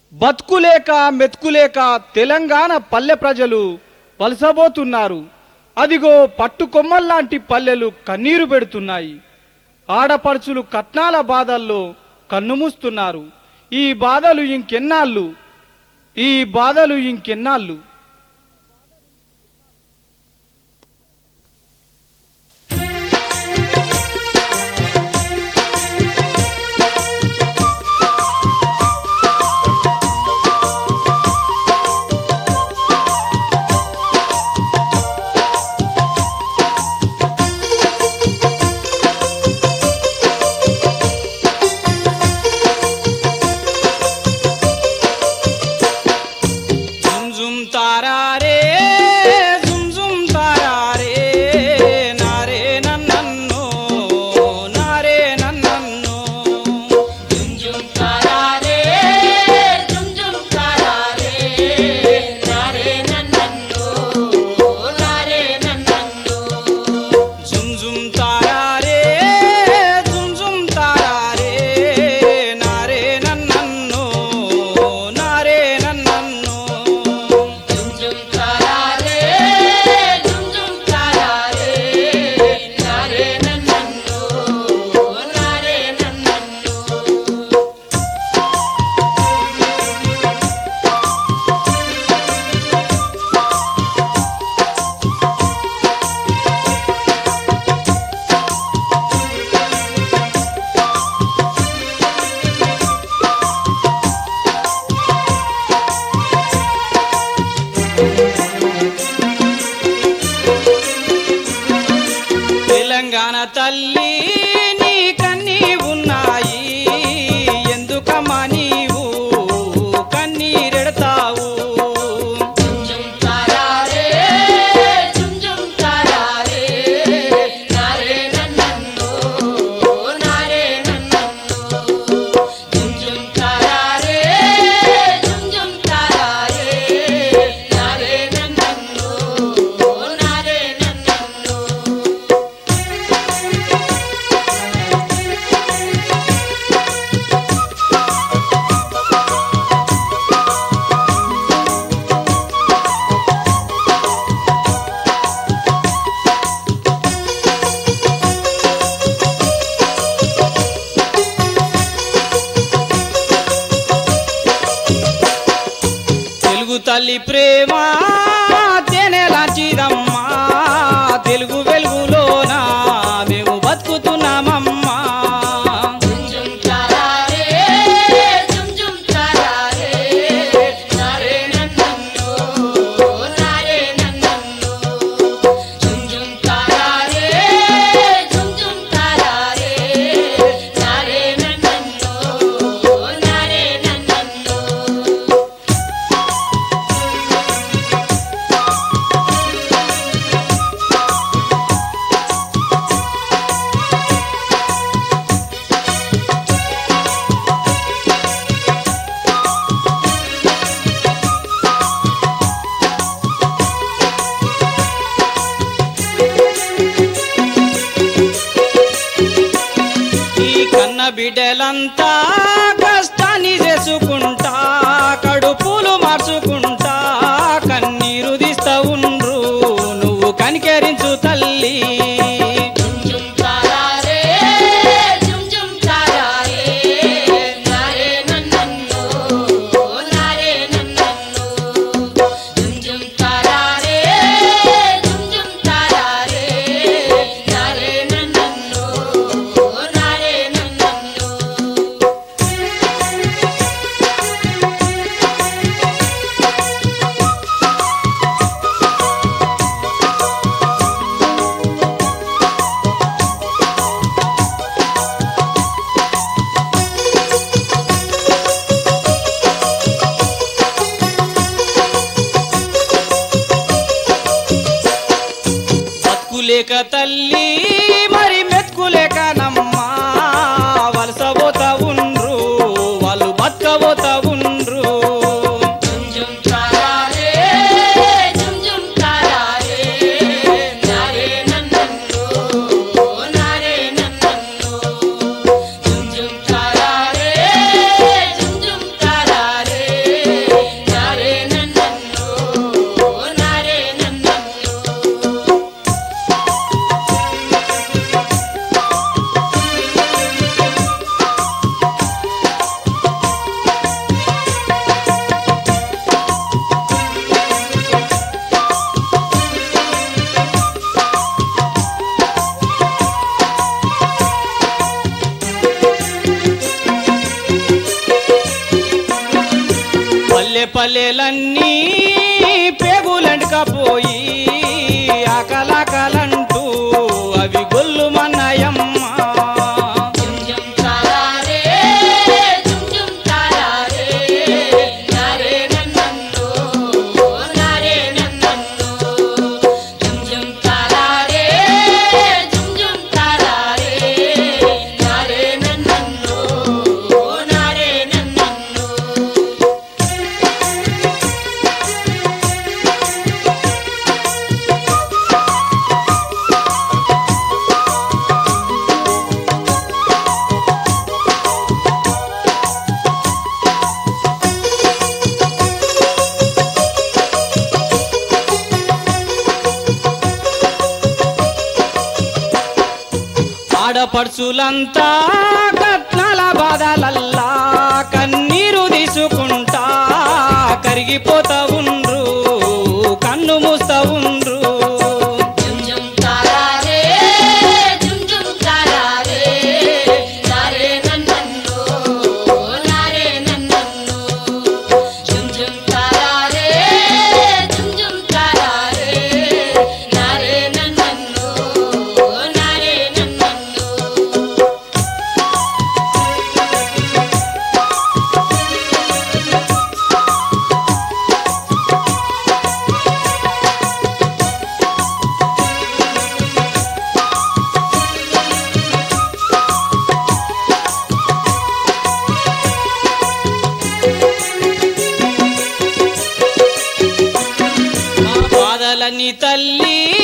బతుకులేక మెతుకులేక తెలంగాణ పల్లె ప్రజలు వలసబోతున్నారు అదిగో పట్టుకొమ్మల్లాంటి పల్లెలు కన్నీరు పెడుతున్నాయి ఆడపడుచులు కట్నాల బాధల్లో కన్నుమూస్తున్నారు ఈ బాధలు ఇంకెన్నాళ్ళు ఈ బాధలు ఇంకెన్నాళ్ళు జుమ్ జుమ్ తారారే జుమ్ జుమ్ తారారే నారే నన్నన్నో నారే నన్నన్నో జుమ్ జుమ్ తారారే జుమ్ జుమ్ తారారే నారే నన్నన్నో నారే నన్నన్నో జుమ్ జుమ్ తారారే జుమ్ జుమ్ తారారే నారే నన్నన్నో నారే నన్నన్నో జుమ్ జుమ్ తారారే జుమ్ జుమ్ తారారే నారే నన్నన్నో నారే నన్నన్నో తెలంగాణ తల్లి నీ కన్నీ ఉన్నాయి ఎందుకమ్మా నీవు కన్నీరెడతావు జుమ్ జుమ్ తారారే జుమ్ జుమ్ తారారే నారే నన్నన్నో నారే నన్నన్నో జుమ్ జుమ్ తారారే జుమ్ జుమ్ తారారే నారే నన్నన్నో నారే నన్నన్నో తెలుగు తల్లి ప్రేమ తేనెలాంటిదమ్మా తెలుగు వెలుగులోన మేము బతుకుతున్నామమ్మా జుమ్ జుమ్ తారారే జుమ్ జుమ్ తారారే నారే నన్నన్నో నారే నన్నన్నో జుమ్ జుమ్ తారారే జుమ్ జుమ్ తారారే నారే నన్నన్నో నారే నన్నన్నో ఈ కన్న బిడ్డలంతా కష్టాన్ని చేసుకుంటా కడుపులు మార్చుకుంటా కన్నీరు తీస్తా ఉండ్రు నువ్వు కనికరించు తల్లి జుమ్ జుమ్ తారారే జుమ్ జుమ్ తారారే నారే నన్నన్నో నారే నన్నన్నో జుమ్ జుమ్ తారారే జుమ్ జుమ్ తారారే నారే నన్నన్నో నారే నన్నన్నో బతుకులేక తల్లి మరి మెతుకులేక నమ్మా వలసపోతా ఉండ్రు వాళ్ళు బతకబోతా ఉండ్రు జుమ్ జుమ్ తారారే జుమ్ జుమ్ తారారే నారే నన్నన్నో నారే నన్నన్నో జుమ్ జుమ్ తారారే జుమ్ జుమ్ తారారే పల్లె పల్లెలన్నీ పేగులంటకపోయి ఆకలాకలంటూ అవి గొల్లు మన్నయమ్మ జుమ్ జుమ్ తారారే జుమ్ జుమ్ తారారే నారే నన్నన్ను నారే నన్నన్ను జుమ్ జుమ్ తారారే జుమ్ జుమ్ తారారే నారే నన్నన్ను నారే నన్నన్ను ఆడపడుచులంతా కట్నాల బాధలల్లా కన్నీరు తీసుకుంటా కరిగిపోతా ఉండ్రు కన్ను మూస్తా ఉండ్రు జుమ్ జుమ్ తారారే జుమ్ జుమ్ తారారే నారే నన్నన్ను నారే నన్నన్ను జుమ్ జుమ్ తారారే జుమ్ జుమ్ తారారే నారే నన్నన్ను నారే నన్నన్ను మా బాధలని తల్లి